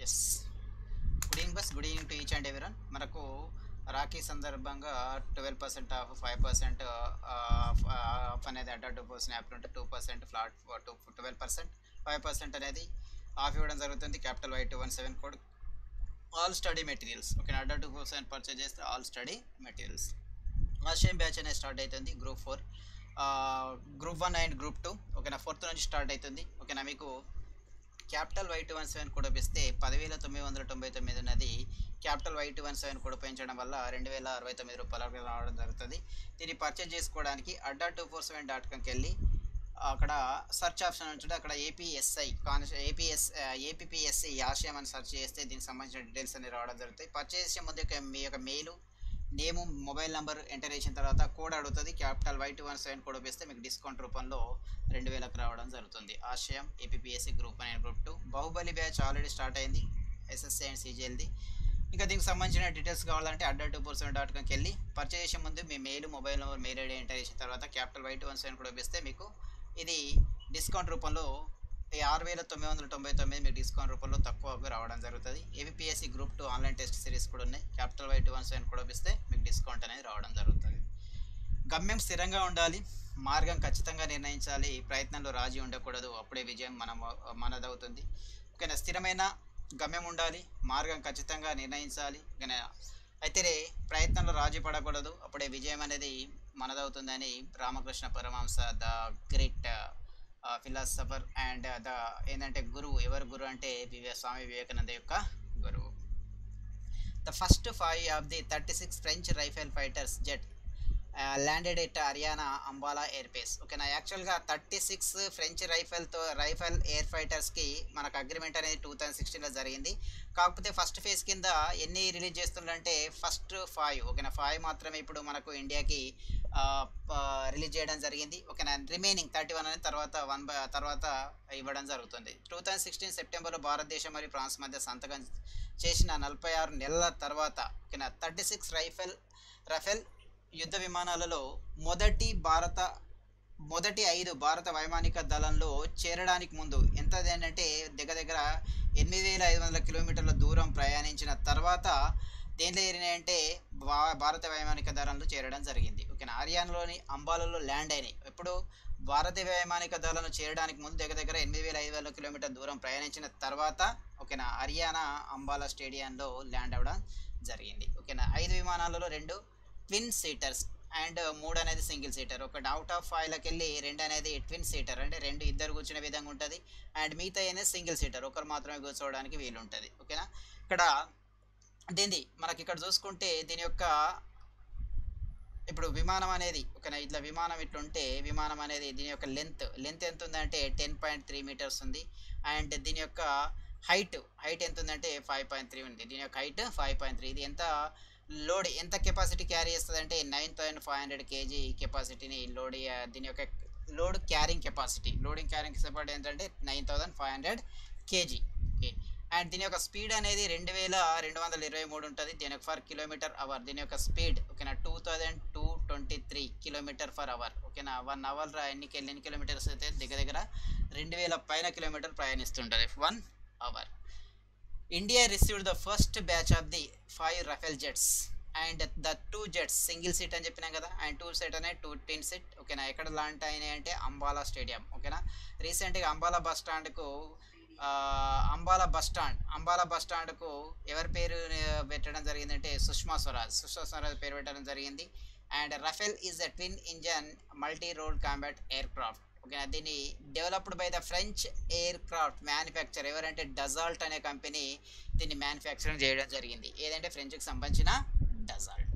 Yes good evening బస్ good evening to each and everyone మనకు రాఖీ సందర్భంగా twelve percent off five percent off అనేది Adda two percent app ఉంటే two percent flat two twelve percent five percent అనేది off ఇవ్వడం జరుగుతుంది capital Y two one seven code all study materials okay Adda two percent purchase చేస్తే all study materials Asian batch అనేది start అవుతుంది group four group one and group two ఓకేనా fourth నుంచి start అవుతుంది ఓకేనా మీకు capital Y two one seven కూడా ఇస్తే పదివేల తొమ్మిది వందల తొంభై తొమ్మిది ఉన్నది capital Y two one seven కూడా పెంచడం వల్ల రెండు వేల అరవై తొమ్మిది రూపాయలకు రావడం జరుగుతుంది దీన్ని పర్చేజ్ చేసుకోవడానికి Adda two four seven dot కామ్కి వెళ్ళి అక్కడ సెర్చ్ ఆప్షన్ ఉంటుంది అక్కడ ఏపీఎస్ఐ కాన్ ఏపీఎస్ ఏపీఎస్సి ఆశయం అని సెర్చ్ చేస్తే దీనికి సంబంధించిన డీటెయిల్స్ అన్ని రావడం జరుగుతాయి పర్చేజ్ చేసే ముందు యొక్క మీ యొక్క మెయిల్ నేము మొబైల్ నెంబర్ ఎంటర్ చేసిన తర్వాత కోడ్ అడుగుతుంది capital Y two one seven code వేస్తే మీకు డిస్కౌంట్ రూపంలో రెండు వేలకు రావడం జరుగుతుంది ఆశయం APSC group one and group two Baahubali batch already start అయింది ఎస్ఎస్సి అండ్ సిజిఎల్ది ఇంకా దీనికి సంబంధించిన డీటెయిల్స్ కావాలంటే Adda two four seven dot కామ్కి వెళ్ళి పర్చేజ్ చేసే ముందు మీ mail mobile number mail ID enter చేసిన తర్వాత capital Y two one seven code వేస్తే మీకు ఇది డిస్కౌంట్ రూపంలో ఈ ఆరు వేల తొమ్మిది వందల తొంభై తొమ్మిది మీకు డిస్కౌంట్ రూపంలో తక్కువగా రావడం జరుగుతుంది APPSC group two online test series కూడా ఉన్నాయి capital Y two one seven కూడా ఇస్తే మీకు డిస్కౌంట్ అనేది రావడం జరుగుతుంది గమ్యం స్థిరంగా ఉండాలి మార్గం ఖచ్చితంగా నిర్ణయించాలి ప్రయత్నంలో రాజీ ఉండకూడదు అప్పుడే విజయం మన మనదవుతుంది ఓకేనా స్థిరమైన గమ్యం ఉండాలి మార్గం ఖచ్చితంగా నిర్ణయించాలి ఓకేనా అయితే ప్రయత్నంలో రాజీ పడకూడదు అప్పుడే విజయం అనేది మనదవుతుందని Ramakrishna Paramahamsa the great philosopher and the ఏంటంటే గురువు ఎవరు గురువు అంటే వివే స్వామి వివేకానంద యొక్క గురువు the first five of the thirty six French Rafale fighters jet landed at Haryana Ambala air base ఓకేనా యాక్చువల్గా థర్టీ సిక్స్ ఫ్రెంచ్ రైఫిల్తో రైఫిల్ ఎయిర్ ఫైటర్స్కి మనకు అగ్రిమెంట్ అనేది టూ థౌజండ్ సిక్స్టీన్లో జరిగింది కాకపోతే ఫస్ట్ ఫేజ్ కింద ఎన్ని రిలీజ్ చేస్తుందంటే ఫస్ట్ ఫైవ్ ఓకేనా ఫైవ్ మాత్రమే ఇప్పుడు మనకు ఇండియాకి రిలీజ్ చేయడం జరిగింది ఓకేనా రిమైనింగ్ థర్టీ వన్ అనేది తర్వాత వన్ బై తర్వాత ఇవ్వడం జరుగుతుంది టూ థౌజండ్ సిక్స్టీన్ సెప్టెంబర్లో భారతదేశం మరియు ఫ్రాన్స్ మధ్య సంతకం చేసిన నలభై ఆరు నెలల తర్వాత ఓకేనా థర్టీ సిక్స్ రైఫిల్ రఫెల్ యుద్ధ విమానాలలో మొదటి భారత మొదటి ఐదు భారత వైమానిక దళంలో చేరడానికి ముందు ఎంత ఏంటంటే దగ్గర దగ్గర ఎనిమిది వేల ఐదు వందల కిలోమీటర్ల దూరం ప్రయాణించిన తర్వాత దేంట్లో చేరినాయంటే భారత వైమానిక దళంలో చేరడం జరిగింది ఓకేనా హర్యానాలోని అంబాలలో ల్యాండ్ అయినాయి ఇప్పుడు భారత వైమానిక దళంలో చేరడానికి ముందు దగ్గర దగ్గర ఎనిమిది వేల ఐదు వందల కిలోమీటర్ దూరం ప్రయాణించిన తర్వాత ఓకేనా హర్యానా అంబాలా స్టేడియంలో ల్యాండ్ అవ్వడం జరిగింది ఓకేనా ఐదు విమానాలలో రెండు ట్విన్ సీటర్స్ అండ్ మూడు అనేది సింగిల్ సీటర్ ఒకటి అవుట్ ఆఫ్ ఫైవ్లోకి వెళ్ళి రెండు అనేది ట్విన్ సీటర్ అంటే రెండు ఇద్దరు కూర్చునే విధంగా ఉంటుంది అండ్ మిగతా అనేది సింగిల్ సీటర్ ఒకరు మాత్రమే కూర్చోవడానికి వీలు ఉంటుంది ఓకేనా ఇక్కడ దీన్ని మనకి ఇక్కడ చూసుకుంటే దీని యొక్క ఇప్పుడు విమానం అనేది ఓకేనా ఇట్లా విమానం ఇట్లుంటే విమానం అనేది దీని యొక్క లెంత్ లెంత్ ఎంత ఉందంటే ten point three metres and అండ్ దీని యొక్క హైట్ హైట్ ఎంత ఉందంటే ఫైవ్ పాయింట్ త్రీ ఉంది దీని యొక్క హైట్ ఫైవ్ పాయింట్ త్రీ ఇది ఎంత లోడ్ ఎంత కెపాసిటీ క్యారీ చేస్తుంది అంటే nine thousand five hundred kg కెపాసిటీని లోడ్ దీని యొక్క load carrying capacity loading carrying capacity ఏంటంటే nine thousand five hundred kg okay and దీని యొక్క స్పీడ్ అనేది రెండు వేల రెండు వందల ఇరవై మూడు ఉంటుంది దీని యొక్క ఫర్ కిలోమీటర్ అవర్ దీని యొక్క స్పీడ్ ఓకేనా two thousand two twenty three kilometre for hour ఓకేనా వన్ అవర్ ఎన్ని ఎన్ని కిలోమీటర్స్ అయితే దగ్గర దగ్గర రెండు వేల పైన కిలోమీటర్ ప్రయాణిస్తుంటుంది one hour India received the first batch of the five Rafale jets and the two jets single seat అని చెప్పినాం కదా అండ్ టూ సీట్ అనే టూ టిన్ సీట్ ఓకేనా ఎక్కడ లాంటి అయినాయి అంటే అంబాలా స్టేడియం ఓకేనా రీసెంట్గా అంబాలా బస్ స్టాండ్కు Ambala bus stand Ambala bus స్టాండ్కు ఎవరి పేరు పెట్టడం జరిగిందంటే సుష్మా స్వరాజ్ సుష్మా స్వరాజ్ పేరు పెట్టడం జరిగింది and Rafale is the twin engine multi role combat aircraft ఓకేనా దీన్ని developed by the French aircraft manufacture ఎవరంటే డజాల్ట్ అనే కంపెనీ దీన్ని మ్యానుఫ్యాక్చరింగ్ చేయడం జరిగింది ఏదంటే ఫ్రెంచ్కి సంబంధించిన Dassault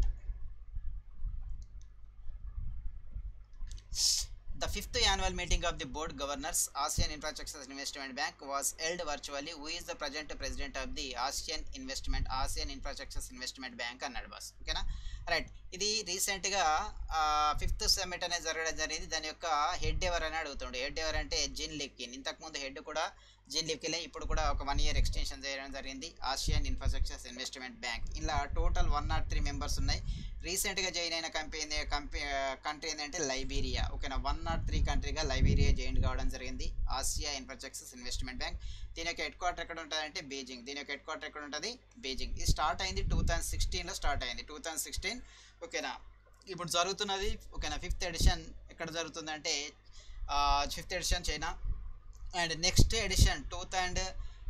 The fifth annual meeting of the board governors ASEAN Infrastructure Investment Bank was held virtually. Who is the present president of the ASEAN Investment ASEAN Infrastructure Investment Bank అన్నాడు boss ఓకేనా right ఇది రీసెంట్గా fifth summit అనేది జరగడం జరిగింది దాని యొక్క head ఎవరు అని అడుగుతుండే హెడ్ ఎవరు అంటే జిన్ లిక్కిన్ ఇంతకుముందు హెడ్ కూడా జీన్లీఫ్కి వెళ్ళి ఇప్పుడు కూడా ఒక వన్ ఇయర్ ఎక్స్టెన్షన్ చేయడం జరిగింది ఆసియన్ ఇన్ఫ్రాస్ట్రక్చర్స్ ఇన్వెస్ట్మెంట్ బ్యాంక్ ఇలా total one nought three members ఉన్నాయి రీసెంట్గా జాయిన్ అయిన కంపెనీ కంపెనీ కంట్రీ ఏంటంటే లైబీరియా ఓకేనా వన్ నాట్ త్రీ కంట్రీగా లైబీరియా జాయిన్ కావడం జరిగింది ఆసియా ఇన్ఫ్రాస్ట్రక్చర్స్ ఇన్వెస్ట్మెంట్ బ్యాంక్ దీని యొక్క హెడ్ క్వార్టర్ ఎక్కడ ఉంటుంది అంటే బీజింగ్ దీని యొక్క హెడ్ క్వార్టర్ ఎక్కడ ఉంటుంది బీజింగ్ ఇది స్టార్ట్ అయింది టూ థౌసండ్ సిక్స్టీన్లో స్టార్ట్ అయింది టూ థౌసండ్ సిక్స్టీన్ ఓకేనా ఇప్పుడు జరుగుతున్నది ఓకేనా ఫిఫ్త్ ఎడిషన్ ఎక్కడ జరుగుతుందంటే fifth edition China and next edition two thousand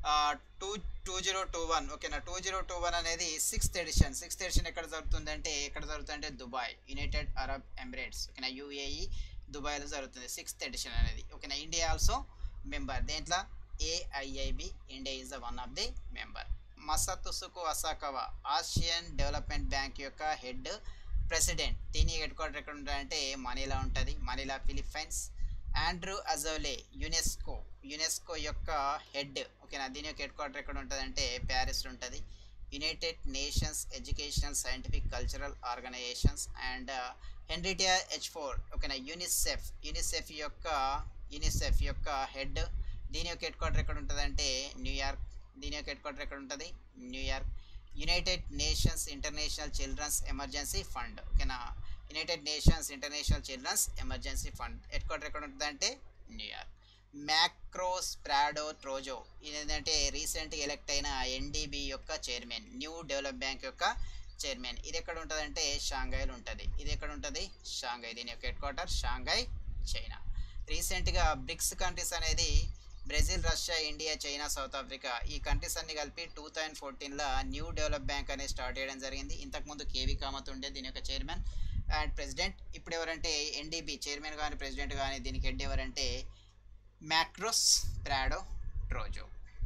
two two zero two one ఓకేనా టూ జీరో టూ వన్ అనేది సిక్స్త్ ఎడిషన్ సిక్స్త్ ఎడిషన్ ఎక్కడ జరుగుతుందంటే ఎక్కడ జరుగుతుందంటే దుబాయ్ యునైటెడ్ అరబ్ ఎమిరేట్స్ ఓకేనా యూఏఈ దుబాయ్లో జరుగుతుంది సిక్స్త్ ఎడిషన్ అనేది ఓకేనా ఇండియా ఆల్సో మెంబర్ దేంట్లో AIIB India is the one of the member Masatsugu Asakawa Asian development bank యొక్క హెడ్ ప్రెసిడెంట్ దీని హెడ్ క్వార్టర్ ఎక్కడ ఉంటాయంటే మనీలా ఉంటుంది Manila Philippines Audrey Azoulay UNESCO UNESCO యొక్క హెడ్ ఓకేనా దీని యొక్క హెడ్ క్వార్టర్ ఎక్కడ ఉంటుంది అంటే ప్యారిస్ ఉంటుంది United Nations Educational Scientific Cultural Organizations and Henrietta H Fore ఓకేనా యూనిసెఫ్ యూనిసెఫ్ యొక్క యూనిసెఫ్ యొక్క హెడ్ దీని యొక్క హెడ్ క్వార్టర్ ఎక్కడ ఉంటుంది అంటే న్యూయార్క్ దీని యొక్క హెడ్ క్వార్టర్ ఎక్కడ ఉంటుంది New York United Nations International Children's Emergency Fund ఓకేనా United Nations International Children's Emergency Fund head quarter ఎక్కడ ఉంటుంది అంటే న్యూయార్క్ మ్యాక్రోస్ ప్రాడో ట్రోజో ఇది ఏంటంటే రీసెంట్ ఎలక్ట్ అయిన ఎన్డీబీ యొక్క చైర్మన్ న్యూ డెవలప్ బ్యాంక్ యొక్క చైర్మన్ ఇది ఎక్కడ ఉంటుంది అంటే షాంఘైలో ఉంటుంది ఇది ఎక్కడ ఉంటుంది షాంఘై దీని యొక్క హెడ్ క్వార్టర్ షాంఘై చైనా రీసెంట్గా బ్రిక్స్ కంట్రీస్ అనేది Brazil Russia India China South Africa ఈ కంట్రీస్ అన్ని కలిపి టూ థౌజండ్ ఫోర్టీన్లో న్యూ డెవలప్ బ్యాంక్ అనేది స్టార్ట్ చేయడం జరిగింది ఇంతకుముందు కేవీ కామత్ ఉండే దీని యొక్క చైర్మన్ అండ్ ప్రెసిడెంట్ ఇప్పుడు ఎవరంటే ఎన్డీబీ చైర్మన్ కానీ ప్రెసిడెంట్ కానీ దీనికి హెడ్ ఎవరంటే Marcos Prado Troyjo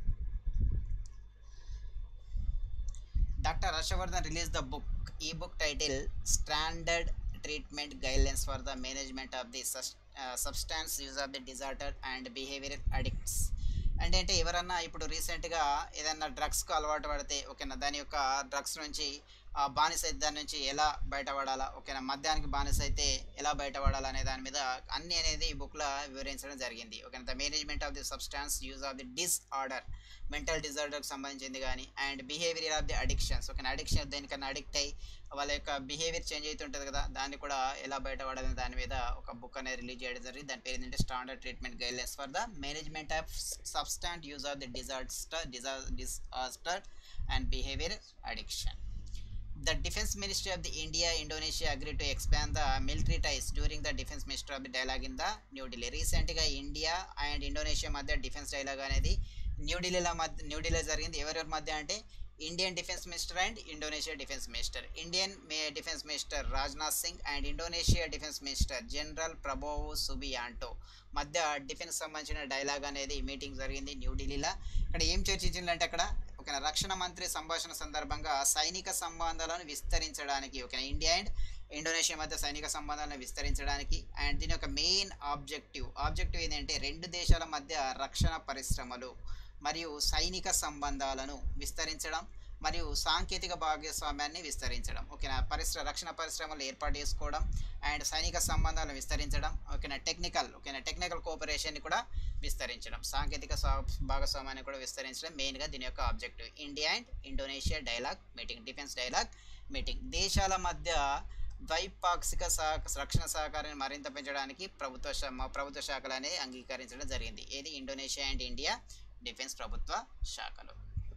doctor Harshvardhan release the book ఈ book title standard treatment guidelines for the management of the substance use of the disorder and behavioural addicts అంటే అంటే ఎవరన్నా ఇప్పుడు రీసెంట్గా ఏదన్నా డ్రగ్స్కు అలవాటు పడితే ఓకేనా దాని యొక్క డ్రగ్స్ నుంచి ఆ బానిస అయితే దాని నుంచి ఎలా బయటపడాలా ఓకేనా మద్యానికి బానిస అయితే ఎలా బయటపడాలా అనే దాని మీద అన్ని అనేది ఈ బుక్లో వివరించడం జరిగింది ఓకేనా the management of the substance use of the disorder mental డిజార్డర్కి సంబంధించింది కానీ and behaviour of the addictions ఓకేనా అడిక్షన్ దేనికన్నా అడిక్ట్ అయ్యి వాళ్ళ యొక్క బిహేవియర్ చేంజ్ అవుతుంటుంది కదా దాన్ని కూడా ఎలా బయటపడాలని దాని మీద ఒక బుక్ అనేది రిలీజ్ చేయడం జరిగింది దాని పేరు ఏంటంటే standard treatment guidelines for the management of substance use of the disorder డిజా disaster and behaviour addiction the defense ministry of the india indonesia agreed to expand the military ties during the defense minister of the dialogue in the new delhi రీసెంట్గా India and Indonesia మధ్య defence dialogue అనేది న్యూఢిల్లీలో మధ్య న్యూఢిల్లీలో జరిగింది ఎవరెవరి మధ్య అంటే Indian defence minister and Indonesia defence minister Indian defence minister Rajnath Singh and Indonesia defence minister general Prabowo Subianto మధ్య డిఫెన్స్ సంబంధించిన డైలాగ్ అనేది మీటింగ్ జరిగింది న్యూఢిల్లీలో ఇక్కడ ఏం చర్చించిందంటే అక్కడ ఒక రక్షణ మంత్రి సంభాషణ సందర్భంగా సైనిక సంబంధాలను విస్తరించడానికి ఒక ఇండియా అండ్ ఇండోనేషియా మధ్య సైనిక సంబంధాలను విస్తరించడానికి అండ్ దీని యొక్క మెయిన్ ఆబ్జెక్టివ్ ఆబ్జెక్టివ్ ఏంటంటే రెండు దేశాల మధ్య రక్షణ పరిశ్రమలు మరియు సైనిక సంబంధాలను విస్తరించడం మరియు సాంకేతిక భాగస్వామ్యాన్ని విస్తరించడం ఓకేనా పరిశ్రమ రక్షణ పరిశ్రమలు ఏర్పాటు చేసుకోవడం అండ్ సైనిక సంబంధాలను విస్తరించడం ఓకేనా టెక్నికల్ ఓకేనా టెక్నికల్ కోఆపరేషన్ని కూడా విస్తరించడం సాంకేతిక భాగస్వామ్యాన్ని కూడా విస్తరించడం మెయిన్గా దీని యొక్క objective India and Indonesia dialogue meeting defence dialogue meeting దేశాల మధ్య ద్వైపాక్షిక సహ రక్షణ సహకారాన్ని మరింత పెంచడానికి ప్రభుత్వ ప్రభుత్వ శాఖలు అనేది అంగీకరించడం జరిగింది ఏది ఇండోనేషియా అండ్ ఇండియా డిఫెన్స్ ప్రభుత్వ శాఖలు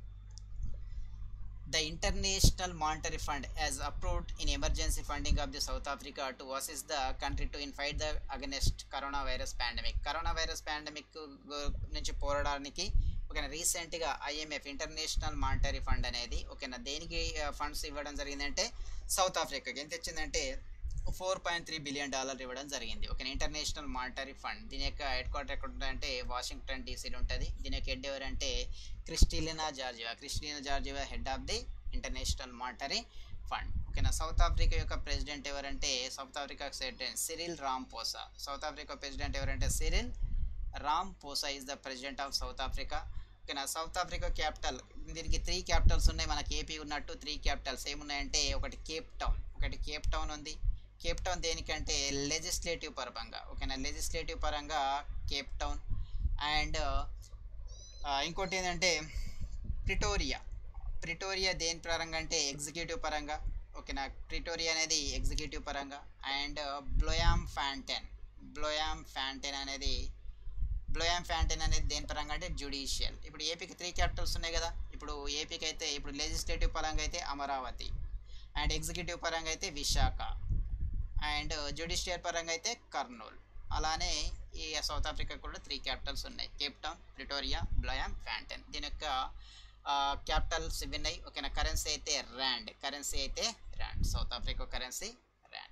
The International Monetary Fund has approved in emergency funding of the South Africa to assist the country to in fight the against coronavirus pandemic. coronavirus pandemic నుంచి పోరాడడానికి ఓకేనా రీసెంట్గా ఐఎంఎఫ్ ఇంటర్నేషనల్ మానిటరీ ఫండ్ అనేది ఓకేనా దేనికి funds ఇవ్వడం జరిగిందంటే south ఆఫ్రికాకి ఎంత ఇచ్చిందంటే four point three billion dollar ఇవ్వడం జరిగింది ఓకే ఇంటర్నేషనల్ మానిటరీ ఫండ్ దీని యొక్క హెడ్ క్వార్టర్ ఎక్కడ ఉంటుందంటే వాషింగ్టన్ డీసీలో ఉంటుంది దీని యొక్క హెడ్ ఎవరంటే Kristalina Georgieva Kristalina Georgieva head of the International Monetary Fund ఓకేనా సౌత్ ఆఫ్రికా యొక్క ప్రెసిడెంట్ ఎవరంటే South Africa president Cyril Ramaphosa South Africa president ఎవరంటే Cyril Ramaphosa is the president of South Africa ఓకేనా South Africa capital దీనికి three capitals ఉన్నాయి మనకి AP ఉన్నట్టు three capitals ఏమున్నాయంటే ఒకటి కేప్ టౌన్ ఒకటి కేప్ టౌన్ ఉంది కేప్ టౌన్ దేనికంటే లెజిస్లేటివ్ పరంగా ఓకేనా లెజిస్లేటివ్ పరంగా కేప్ టౌన్ అండ్ ఆ, ఇంకోటి ఏంటంటే ప్రిటోరియా ప్రిటోరియా దేని పరంగా అంటే ఎగ్జిక్యూటివ్ పరంగా ఓకేనా ప్రిటోరియా అనేది ఎగ్జిక్యూటివ్ పరంగా అండ్ బ్లోయామ్ ఫ్యాంటెన్ బ్లోయామ్ ఫ్యాంటెన్ అనేది బ్లోయామ్ ఫ్యాంటెన్ అనేది దేని పరంగా అంటే జ్యుడిషియల్ ఇప్పుడు ఏపీకి త్రీ క్యాపిటల్స్ ఉన్నాయి కదా ఇప్పుడు ఏపీకి అయితే ఇప్పుడు లెజిస్లేటివ్ పరంగా అయితే అమరావతి అండ్ ఎగ్జిక్యూటివ్ పరంగా అయితే విశాఖ అండ్ జ్యుడిషియల్ పరంగా అయితే కర్నూల్ అలానే ఈ సౌత్ ఆఫ్రికా కూడా త్రీ క్యాపిటల్స్ ఉన్నాయి Cape Town Pretoria Bloemfontein దీని యొక్క క్యాపిటల్స్ ఇవి ఉన్నాయి ఓకేనా కరెన్సీ అయితే ర్యాండ్ కరెన్సీ అయితే rand South Africa currency rand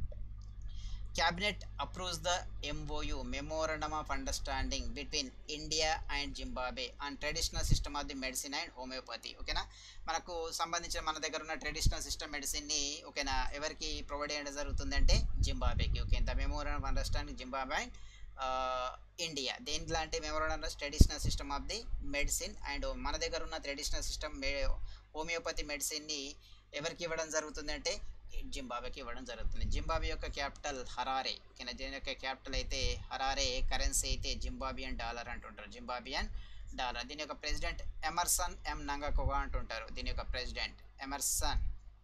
cabinet approves the MOU memorandum of understanding between India and Zimbabwe and traditional system of the medicine and homeopathy ఓకేనా మనకు సంబంధించిన మన దగ్గర ఉన్న ట్రెడిషనల్ సిస్టమ్ మెడిసిన్ని ఓకేనా ఎవరికి ప్రొవైడ్ చేయడం జరుగుతుందంటే జింబాబేకి okay the memorandum of understanding Zimbabwe and India దేనిలాంటి memorandum traditional system of the medicine and మన దగ్గర ఉన్న ట్రెడిషనల్ సిస్టమ్ హోమియోపతి మెడిసిన్ని ఎవరికి ఇవ్వడం జరుగుతుందంటే జింబాబేకి ఇవ్వడం జరుగుతుంది జింబాబే యొక్క క్యాపిటల్ హరారే ఓకేనా దీని యొక్క క్యాపిటల్ అయితే హరారే కరెన్సీ అయితే జింబాబియన్ డాలర్ అంటుంటారు జింబాబియన్ డాలర్ దీని యొక్క ప్రెసిడెంట్ ఎమర్సన్ ఎం నంగకోగా అంటుంటారు దీని యొక్క president Emmerson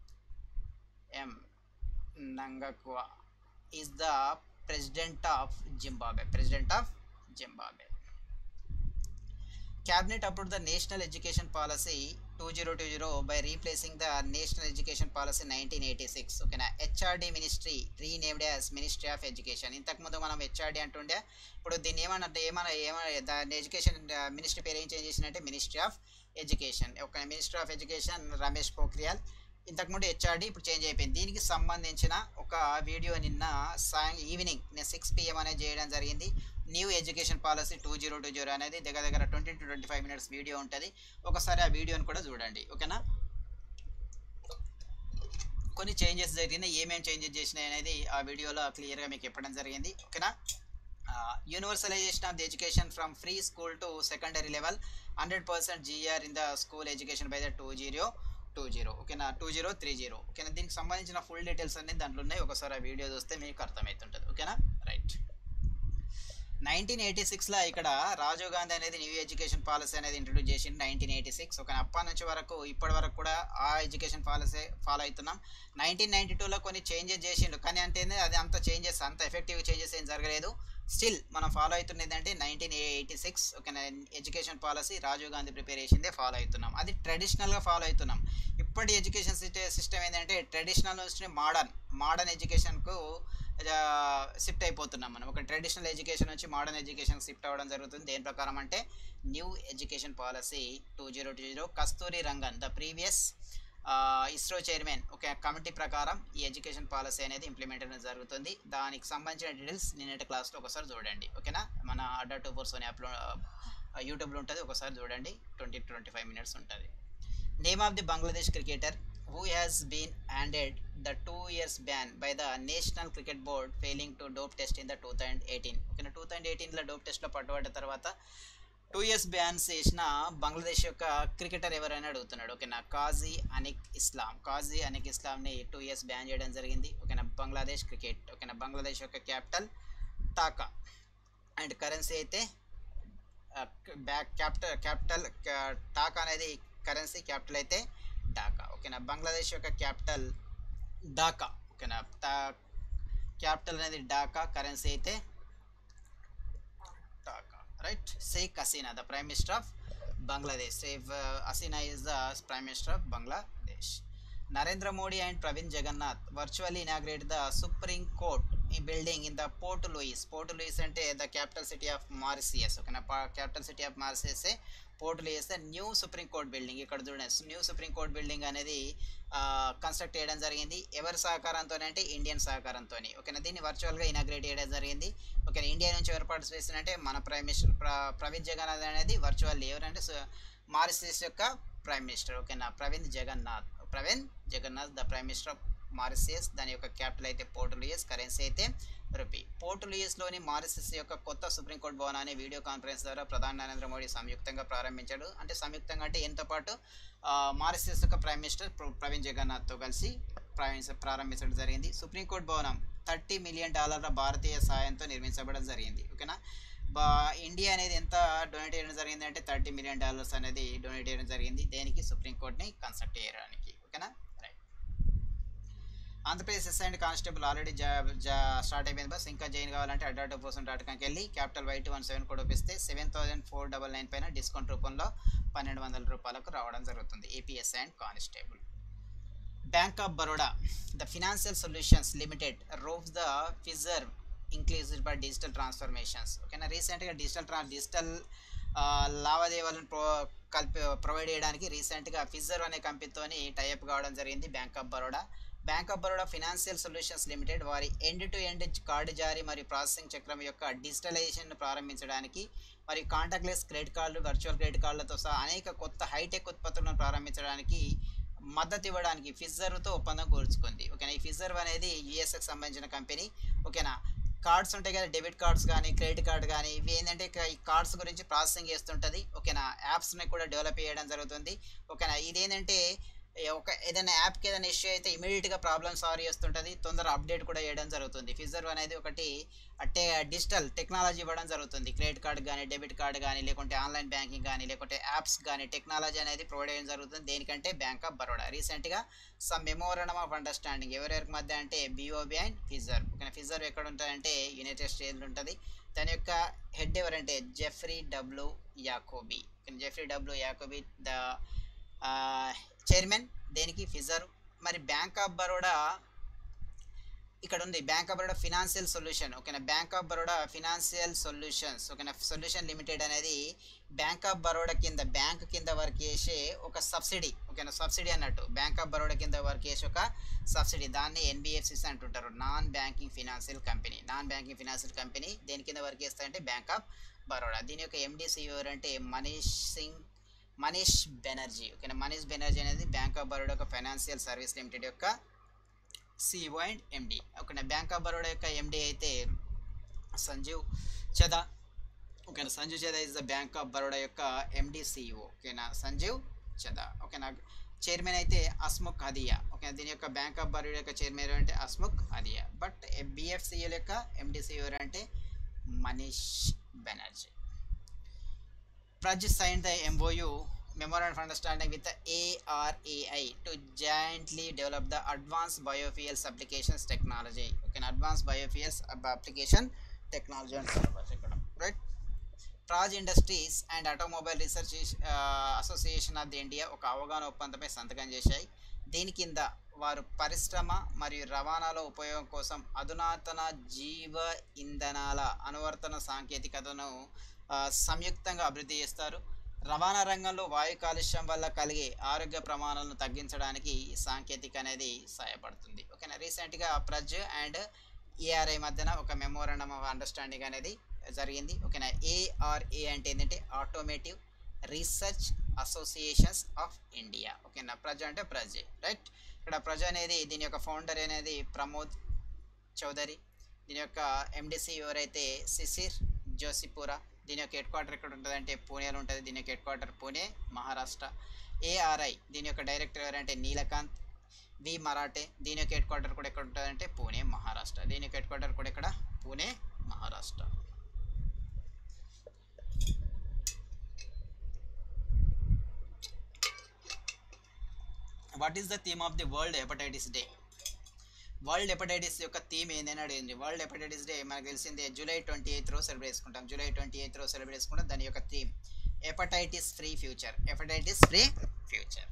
Mnangagwa is the president of Zimbabwe president of Zimbabwe cabinet approve the national education policy two zero two zero by replacing the national education policy nineteen eighty six ఓకేనా HRD ministry renamed as ministry of education ఇంతకుముందు మనం HRD అంటుండే ఇప్పుడు దీన్ని ఏమన్నా ఏమన్నా ఏమన్నా దాని ఎడ్యుకేషన్ మినిస్ట్రీ పేరు ఏం చేంజ్ చేసినట్టే మినిస్ట్రీ ఆఫ్ ఎడ్యుకేషన్ ఒక ministry of education Ramesh Pokhriyal ఇంతకుముందు హెచ్ఆర్డి ఇప్పుడు చేంజ్ అయిపోయింది దీనికి సంబంధించిన ఒక వీడియో నిన్న సాయం ఈవినింగ్ నేను సిక్స్ పిఎం అనేది చేయడం జరిగింది new education policy two zero two zero అనేది దగ్గర దగ్గర twenty to twenty five minutes video ఉంటుంది ఒకసారి ఆ వీడియోని కూడా చూడండి ఓకేనా కొన్ని చేంజెస్ జరిగినాయి ఏమేమి చేంజెస్ చేసినాయి అనేది ఆ వీడియోలో క్లియర్గా మీకు చెప్పడం జరిగింది ఓకేనా universalisation of the education from free school to secondary level hundred percent GR in the school education by the two zero two zero ఓకేనా టూ జీరో త్రీ జీరో ఓకేనా దీనికి సంబంధించిన ఫుల్ డీటెయిల్స్ అన్ని దాంట్లో ఉన్నాయి ఒకసారి ఆ వీడియో చూస్తే మీకు అర్థమవుతుంటుంది ఓకేనా రైట్ నైన్టీన్ ఎయిటీ సిక్స్లో ఇక్కడ రాజీవ్ గాంధీ అనేది న్యూ ఎడ్యుకేషన్ పాలసీ అనేది ఇంట్రడ్యూస్ చేసిండు నైన్టీన్ ఎయిటీ సిక్స్ ఒక అప్పటి నుంచి వరకు ఇప్పటి వరకు కూడా ఆ ఎడ్యుకేషన్ పాలసీ ఫాలో అవుతున్నాం నైన్టీన్ నైన్టీ టూలో కొన్ని చేంజెస్ చేసిండు కానీ అంటే అది అంత చేంజెస్ అంత ఎఫెక్టివ్ చేంజెస్ ఏం జరగలేదు స్టిల్ మనం ఫాలో అవుతున్నది అంటే నైన్టీన్ ఎయిటీ సిక్స్ ఒక education policy Rajiv Gandhi prepare చేసిందే ఫాలో అవుతున్నాం అది ట్రెడిషనల్గా ఫాలో అవుతున్నాం ఇప్పటి ఎడ్యుకేషన్ సిస్టమ్ ఏంటంటే ట్రెడిషనల్ నుంచి మోడర్న్ మోడర్న్ ఎడ్యుకేషన్కు షిఫ్ట్ అయిపోతున్నాం మనం ఒక ట్రెడిషనల్ ఎడ్యుకేషన్ నుంచి మోడర్న్ ఎడ్యుకేషన్ షిఫ్ట్ అవ్వడం జరుగుతుంది దేని ప్రకారం అంటే new education policy two zero two zero Kasturirangan the previous ISRO chairman ఒక కమిటీ ప్రకారం ఈ ఎడ్యుకేషన్ పాలసీ అనేది ఇంప్లిమెంట్ అనేది జరుగుతుంది దానికి సంబంధించిన డీటెయిల్స్ నిన్నటి క్లాస్లో ఒకసారి చూడండి ఓకేనా మన అడ్డా టూ ఫోర్ సోనీ యాప్లో యూట్యూబ్లో ఉంటుంది ఒకసారి చూడండి ట్వంటీ ట్వంటీ ఫైవ్ మినిట్స్ ఉంటుంది name of the Bangladesh cricketer who has been handed the two years ban by the national cricket board failing to dope test in the two thousand eighteen ఓకేనా two thousand ఎయిటీన్లో dope టెస్ట్లో పట్టుబడ్డ తర్వాత two years ban చేసిన బంగ్లాదేశ్ యొక్క cricketer ఎవరైనా అడుగుతున్నాడు ఓకేనా కాజీ అనిక్ ఇస్లాం కాజీ అనిక్ ఇస్లాంని టూ ఇయర్స్ బ్యాన్ చేయడం జరిగింది ఓకేనా బంగ్లాదేశ్ క్రికెట్ ఓకేనా బంగ్లాదేశ్ యొక్క క్యాపిటల్ టాకా అండ్ కరెన్సీ అయితే బ్యాక్ క్యాపిటల్ క్యాపిటల్ టాకా అనేది కరెన్సీ క్యాపిటల్ అయితే ఢాకా ఓకేనా బంగ్లాదేశ్ యొక్క క్యాపిటల్ ఢాకా ఓకేనా క్యాపిటల్ అనేది ఢాకా కరెన్సీ అయితే Dhaka right Sheikh Hasina the prime minister of Bangladesh Sheikh Hasina is the prime minister of Bangladesh Narendra Modi and Pravind Jugnauth virtually inaugurate the supreme court ఈ building in the Port Louis Port Louis అంటే the capital city of Mauritius ఓకేనా capital city of Mauritius Port Louis new supreme court building ఇక్కడ చూడండి new supreme court building అనేది construct చేయడం జరిగింది ఎవరి సహకారంతో అంటే ఇండియన్ సహకారంతో ఓకేనా దీన్ని వర్చువల్గా ఇనాగ్రేట్ చేయడం జరిగింది ఓకేనా ఇండియా నుంచి ఎవరు పార్టిసిపేషన్ అంటే మన ప్రైమ్ మినిస్టర్ ప్రవీణ్ జగన్నాథ్ అనేది వర్చువల్ ఎవరంటే మారిసియస్ యొక్క ప్రైమ్ మినిస్టర్ ఓకేనా Pravind Jugnauth Pravind Jugnauth the prime minister of Mauritius దాని యొక్క క్యాపిటల్ అయితే పోర్టులియస్ కరెన్సీ అయితే రూపీ పోర్టులియస్లోని మారిసియస్ యొక్క కొత్త సుప్రీంకోర్టు భవనాన్ని వీడియో కాన్ఫరెన్స్ ద్వారా ప్రధాని నరేంద్ర మోడీ సంయుక్తంగా ప్రారంభించాడు అంటే సంయుక్తంగా అంటే ఎంతో పాటు మారిసియస్ యొక్క ప్రైమ్ మినిస్టర్ ప్రవీణ్ జగన్నాథ్తో కలిసి ప్రారంభించడం జరిగింది సుప్రీంకోర్టు భవనం థర్టీ మిలియన్ డాలర్ల భారతీయ సాయంతో నిర్మించబడడం జరిగింది ఓకేనా బా ఇండియా అనేది ఎంత డొనేట్ చేయడం జరిగింది అంటే థర్టీ మిలియన్ డాలర్స్ అనేది డొనేట్ చేయడం జరిగింది దేనికి సుప్రీంకోర్టుని కన్సల్ట్ చేయడానికి ఓకేనా right Andhra Pradesh SI and constable already జా జా స్టార్ట్ అయిపోయింది బస్ ఇంకా జాయిన్ కావాలంటే అడ్డా పర్సెంట్ డాట్ కామ్కి వెళ్ళి capital Y two one seven కూడా ఒప్పిస్తే seven thousand four double nine పైన డిస్కౌంట్ రూపంలో పన్నెండు వందల రూపాయలకు రావడం జరుగుతుంది APSI and constable bank of Baroda the financial solutions limited ropes the Pfizer inclusive by digital transformations ఓకేనా రీసెంట్గా డిజిటల్ ట్రా డిజిటల్ లావాదేవీలను ప్రో కల్పి ప్రొవైడ్ చేయడానికి రీసెంట్గా ఫిజర్ అనే కంపెనీతోని టైఅప్ కావడం జరిగింది bank of Baroda bank of Baroda financial solutions limited వారి ఎండ్ టు ఎండ్ కార్డు జారీ మరియు ప్రాసెసింగ్ చక్రం యొక్క డిజిటలైజేషన్ ప్రారంభించడానికి మరియు కాంటాక్ట్లెస్ క్రెడిట్ కార్డులు వర్చువల్ క్రెడిట్ కార్డులతో సహా అనేక కొత్త హైటెక్ ఉత్పత్తులను ప్రారంభించడానికి మద్దతు ఇవ్వడానికి ఫిజర్తో ఒప్పందం కూర్చుకుంది ఓకేనా ఈ ఫిజర్ అనేది యుఎస్కి సంబంధించిన కంపెనీ ఓకేనా కార్డ్స్ ఉంటాయి కదా డెబిట్ కార్డ్స్ కానీ క్రెడిట్ కార్డ్ కానీ ఇవి ఏంటంటే ఇక ఈ కార్డ్స్ గురించి ప్రాసెసింగ్ చేస్తుంటుంది ఓకేనా యాప్స్ని కూడా డెవలప్ చేయడం జరుగుతుంది ఓకేనా ఇది ఏంటంటే ఏ ఒక ఏదైనా యాప్కి ఏదైనా ఇష్యూ అయితే ఇమీడియట్గా ప్రాబ్లమ్ సాల్వ్ చేస్తుంటుంది తొందర అప్డేట్ కూడా చేయడం జరుగుతుంది ఫిజర్ అనేది ఒకటి అంటే డిజిటల్ టెక్నాలజీ ఇవ్వడం జరుగుతుంది క్రెడిట్ కార్డ్ కానీ డెబిట్ కార్డ్ కానీ లేకుంటే ఆన్లైన్ బ్యాంకింగ్ కానీ లేకుంటే యాప్స్ కానీ టెక్నాలజీ అనేది ప్రొవైడ్ చేయడం జరుగుతుంది దేనికంటే బ్యాంక్ ఆఫ్ బరోడా రీసెంట్గా సమ్ మెమోరణం ఆఫ్ అండర్స్టాండింగ్ ఎవరెవరికి మధ్య అంటే BOB and Pfizer okay Pfizer ఎక్కడ ఉంటుందంటే యునైటెడ్ స్టేట్స్లో ఉంటుంది దాని యొక్క హెడ్ ఎవరంటే Jeffrey W Jacoby Jeffrey W Jacoby the chairman దేనికి ఫిజర్ మరి బ్యాంక్ ఆఫ్ బరోడా ఇక్కడ ఉంది bank of Baroda financial solution ఓకేనా bank of Baroda financial solutions ఓకేనా సొల్యూషన్ లిమిటెడ్ అనేది బ్యాంక్ ఆఫ్ బరోడా కింద బ్యాంక్ కింద వర్క్ చేసే ఒక సబ్సిడీ ఓకేనా సబ్సిడీ అన్నట్టు బ్యాంక్ ఆఫ్ బరోడా కింద వర్క్ చేసే ఒక సబ్సిడీ దాన్ని ఎన్బిఎఫ్సిస్ అంటుంటారు non banking financial company non banking financial company దేని కింద వర్క్ చేస్తాయంటే బ్యాంక్ ఆఫ్ బరోడా దీని యొక్క ఎండిసి ఎవరంటే మనీష్ సింగ్ మనీష్ బెనర్జీ ఓకేనా మనీష్ బెనర్జీ అనేది బ్యాంక్ ఆఫ్ బరోడా యొక్క ఫైనాన్షియల్ సర్వీస్ లిమిటెడ్ యొక్క సిఇఓ అండ్ ఎండి ఓకేనా బ్యాంక్ ఆఫ్ బరోడా యొక్క ఎండి అయితే సంజీవ్ చదా ఓకేనా Sanjiv Chadha is the bank of Baroda యొక్క ఎండి సిఇఓ ఓకేనా సంజీవ్ చదా ఓకేనా చైర్మన్ అయితే అస్ముక్ హదియా ఓకే దీని యొక్క బ్యాంక్ ఆఫ్ బరోడా యొక్క చైర్మన్ అంటే అస్ముక్ హదియా బట్ బిఎఫ్సిఎల్ యొక్క ఎండి సిఇఓ అంటే Manish Banerjee Praj signed the MOU Memorandum of Understanding with the ARAI to jointly develop the Advanced Biofuels Applications Technology. Okay, Advanced Biofuels Application Technology and right? Praj industries and automobile research association of the India ఒక అవగాహన ఒప్పందంపై సంతకం చేశాయి దీని కింద వారు పరిశ్రమ మరియు రవాణాలో ఉపయోగం కోసం అధునాతన జీవ ఇంధనాల అనువర్తన సాంకేతికతను ఆ, సంయుక్తంగా అభివృద్ధి చేస్తారు రవాణా రంగంలో వాయు కాలుష్యం వల్ల కలిగే ఆరోగ్య ప్రమాణాలను తగ్గించడానికి ఈ సాంకేతిక అనేది సహాయపడుతుంది ఓకేనా రీసెంట్గా ప్రజ్ అండ్ ఏఆర్ఐ మధ్యన ఒక మెమోరండం ఆఫ్ అండర్స్టాండింగ్ అనేది జరిగింది ఓకేనా ఏఆర్ఏ అంటే ఏంటంటే automotive research associations of India ఓకేనా ప్రజ అంటే ప్రజ రైట్ ఇక్కడ ప్రజ అనేది దీని యొక్క ఫౌండర్ అనేది ప్రమోద్ చౌదరి దీని యొక్క ఎండిసి ఎవరైతే శిశిర్ జోసిపురా దీని యొక్క హెడ్ క్వార్టర్ ఎక్కడ ఉంటుంది అంటే పూణేలో ఉంటుంది దీని యొక్క head quarter Pune Maharashtra ARI దీని యొక్క డైరెక్టర్ ఎవరంటే నీలకాంత్ వి మరాఠే దీని యొక్క హెడ్ క్వార్టర్ కూడా ఎక్కడ ఉంటుంది అంటే పూణే మహారాష్ట్ర దీని యొక్క హెడ్ క్వార్టర్ కూడా ఇక్కడ Pune Maharashtra what is the theme of the world hepatitis day world hepatitis యొక్క థీమ్ ఏందని అడిగింది వరల్డ్ హెపటైటిస్ డే మనకు తెలిసిందే జూలై ట్వంటీ ఎయిత్ రోజు సెలబ్రేట్ చేసుకుంటాం జూలై ట్వంటీ ఎయిత్ రోజు సెలబ్రేట్ చేసుకుంటాం దాని యొక్క theme hepatitis free future hepatitis free future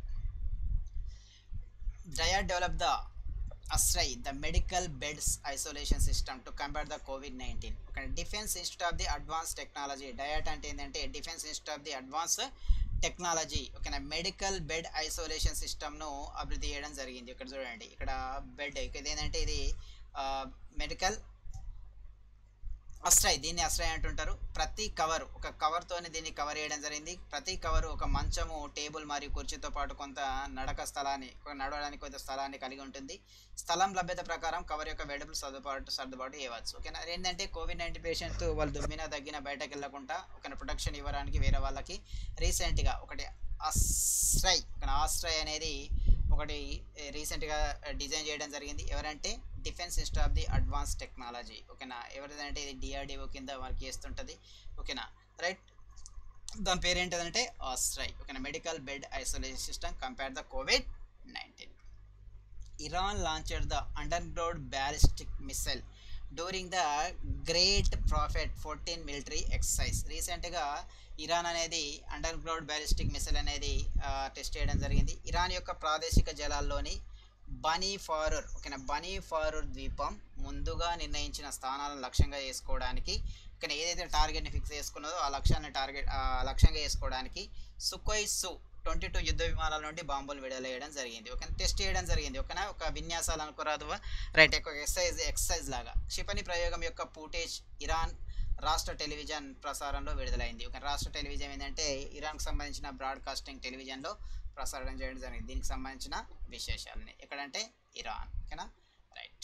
డయా develop the Ashray the medical beds isolation system to compare the COVID nineteen ఒక defence institute of the advance technology DIAT అంటే ఏంటంటే defence institute of the advance technology ఓకేనా medical bed isolation సిస్టమ్ను అభివృద్ధి చేయడం జరిగింది ఇక్కడ చూడండి ఇక్కడ బెడ్ ఇక్కడ ఏంటంటే ఇది మెడికల్ అస్ట్రై దీన్ని అస్ట్రై అంటుంటారు ప్రతి కవర్ ఒక కవర్తోని దీన్ని కవర్ చేయడం జరిగింది ప్రతి కవర్ ఒక మంచము టేబుల్ మరియు కుర్చీతో పాటు కొంత నడక స్థలాన్ని ఒక నడవడానికి కొంత స్థలాన్ని కలిగి ఉంటుంది స్థలం లభ్యత ప్రకారం కవర్ యొక్క వెడపులు సర్దుబాటు సర్దుబాటు చేయవచ్చు ఓకేనా ఏంటంటే కోవిడ్ నైన్టీన్ పేషెంట్ వాళ్ళు దుమ్మిన దగ్గిన బయటకు వెళ్ళకుండా ఒక ప్రొటెక్షన్ ఇవ్వడానికి వేరే వాళ్ళకి రీసెంట్గా ఒకటి అస్ట్రై ఒక ఆస్ట్రై అనేది ఒకటి రీసెంట్గా డిజైన్ చేయడం జరిగింది ఎవరంటే defence institute of the advance technology ఓకేనా ఎవరిదంటే ఇది డిఆర్డిఓ కింద వర్క్ చేస్తుంటుంది ఓకేనా రైట్ దాని పేరు ఏంటంటే ఆస్ట్రై ఓకేనా medical bed isolation system compare the COVID nineteen Iran launched the underground ballistic missile during the great prophet fourteen military exercise రీసెంట్గా ఇరాన్ అనేది అండర్ గ్రౌండ్ బ్యాలిస్టిక్ మిసైల్ అనేది టెస్ట్ చేయడం జరిగింది ఇరాన్ యొక్క ప్రాదేశిక జలాల్లోని బనీ ఫారూర్ ఓకేనా బనీ ఫారూర్ ద్వీపం ముందుగా నిర్ణయించిన స్థానాలను లక్ష్యంగా చేసుకోవడానికి ఇక్కడ ఏదైతే టార్గెట్ని ఫిక్స్ చేసుకున్నదో ఆ లక్ష్యాన్ని టార్గెట్ ఆ లక్ష్యంగా చేసుకోవడానికి సుఖోయ్ సు ట్వంటీ టూ యుద్ధ విమానాల నుండి బాంబులు విడుదలయ్యడం జరిగింది ఒక టెస్ట్ చేయడం జరిగింది ఓకేనా ఒక విన్యాసాలు అనుకోరాదు రైట్ ఒక ఎక్సైజ్ ఎక్సైజ్ లాగా క్షిపణి ప్రయోగం యొక్క ఫూటేజ్ ఇరాన్ రాష్ట్ర టెలివిజన్ ప్రసారంలో విడుదలైంది ఒక రాష్ట్ర టెలివిజన్ ఏంటంటే ఇరాన్కి సంబంధించిన బ్రాడ్కాస్టింగ్ టెలివిజన్లో ప్రసారం చేయడం జరిగింది దీనికి సంబంధించిన విశేషాలని ఎక్కడంటే ఇరాన్ ఓకేనా రైట్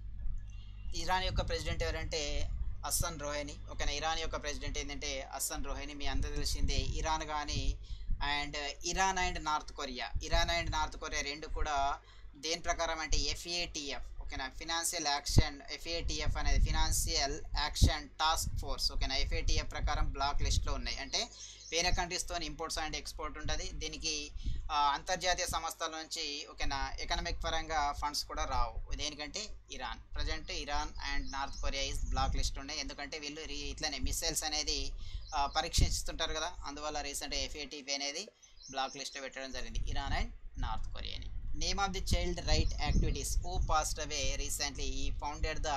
ఇరాన్ యొక్క ప్రెసిడెంట్ ఎవరంటే అస్సన్ రోహెని ఓకేనా ఇరాన్ యొక్క ప్రెసిడెంట్ ఏంటంటే అస్సన్ రోహెని మీ అందరూ తెలిసిందే ఇరాన్ కానీ and Iran and North Korea Iran and North Korea రెండు కూడా దేని ప్రకారం అంటే ఎఫ్ఏటిఎఫ్ ఓకేనా ఫినాన్షియల్ యాక్షన్ ఎఫ్ఏటిఎఫ్ అనేది ఫినాన్షియల్ యాక్షన్ టాస్క్ ఫోర్స్ ఓకేనా ఎఫ్ఏటిఎఫ్ ప్రకారం బ్లాక్ లిస్ట్లో ఉన్నాయి అంటే వేరే కంట్రీస్తో ఇంపోర్ట్స్ అండ్ ఎక్స్పోర్ట్ ఉంటుంది దీనికి ఆ, అంతర్జాతీయ సంస్థల నుంచి ఓకేనా ఎకనామిక్ పరంగా ఫండ్స్ కూడా రావు దేనికంటే Iran present Iran and North Korea is black list ఉన్నాయి ఎందుకంటే వీళ్ళు రీ- ఇట్లనే మిసైల్స్ అనేది ఆ, పరీక్షిస్తుంటారు కదా అందువల్ల రీసెంట్ ఎఫ్ఏటీపీ అనేది బ్లాక్ లిస్ట్లో పెట్టడం జరిగింది ఇరాన్ అండ్ నార్త్ కొరియాని name of the child right activities who passed away recently ఈ ఫౌండెడ్ ద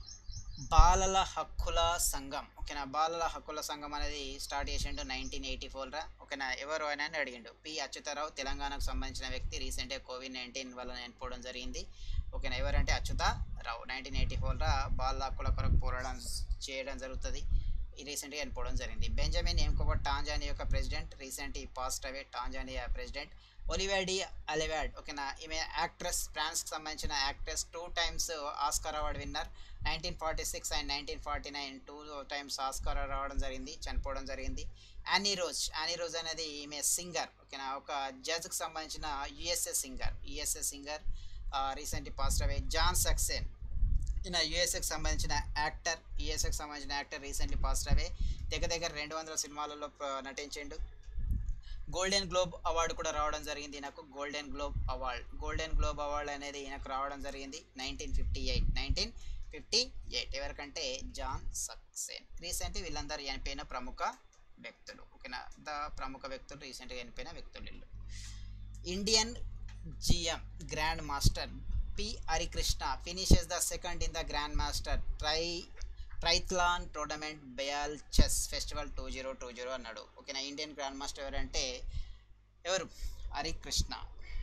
బాలల హక్కుల సంఘం ఓకేనా బాలల హక్కుల సంఘం అనేది స్టార్ట్ చేసిండు నైన్టీన్ ఎయిటీ ఫోర్లో ఓకేనా ఎవరు అని అని అడిగిండు పి అచ్యుతారావు తెలంగాణకు సంబంధించిన వ్యక్తి రీసెంట్గా కోవిడ్ నైన్టీన్ వల్ల చనిపోవడం జరిగింది ఓకేనా ఎవరంటే అచ్యుతారావు నైన్టీన్ ఎయిటీ ఫోర్లో బాలల హక్కుల కొరకు పోరాటం చేయడం జరుగుతుంది ఈ రీసెంట్గా చనిపోవడం జరిగింది బెంజమిన్ ఎంకోబర్ టాంజానియా యొక్క ప్రెసిడెంట్ రీసెంట్ ఈ పాస్ట్ అవే టాంజానియా ప్రెసిడెంట్ ఒలివాడి అలివాడ్ ఓకేనా ఈమె యాక్ట్రెస్ ఫ్రాన్స్కి సంబంధించిన actress two times Oscar award winner nineteen forty six and nineteen forty nine two times Oscar రావడం జరిగింది చనిపోవడం జరిగింది యానీ రోజ్ యానీ రోజ్ అనేది ఈమె సింగర్ ఓకేనా ఒక జజ్కి సంబంధించిన USA singer USA singer recent passed away John Saxon ఈయన యుఎస్ఏకి సంబంధించిన యాక్టర్ యుఎస్ఏకి సంబంధించిన యాక్టర్ రీసెంట్లీ పాస్ట్ అవే దగ్గర దగ్గర రెండు వందల సినిమాలలో ప్ర- నటించిండు గోల్డెన్ గ్లోబ్ అవార్డు కూడా రావడం జరిగింది ఈయనకు Golden Globe award Golden Globe award అనేది ఈయనకు రావడం జరిగింది nineteen fifty eight nineteen fifty eight ఎవరికంటే జాన్ సక్సేన్ రీసెంట్ వీళ్ళందరూ చనిపోయిన ప్రముఖ వ్యక్తులు ఓకేనా ద ప్రముఖ వ్యక్తులు రీసెంట్గా చనిపోయిన వ్యక్తులు వీళ్ళు Indian GM grandmaster P Harikrishna finishes the second in the grandmaster tri triathlon tournament Biel chess festival two zero two zero అన్నాడు ఓకేనా ఇండియన్ గ్రాండ్ మాస్టర్ ఎవరంటే ఎవరు హరికృష్ణ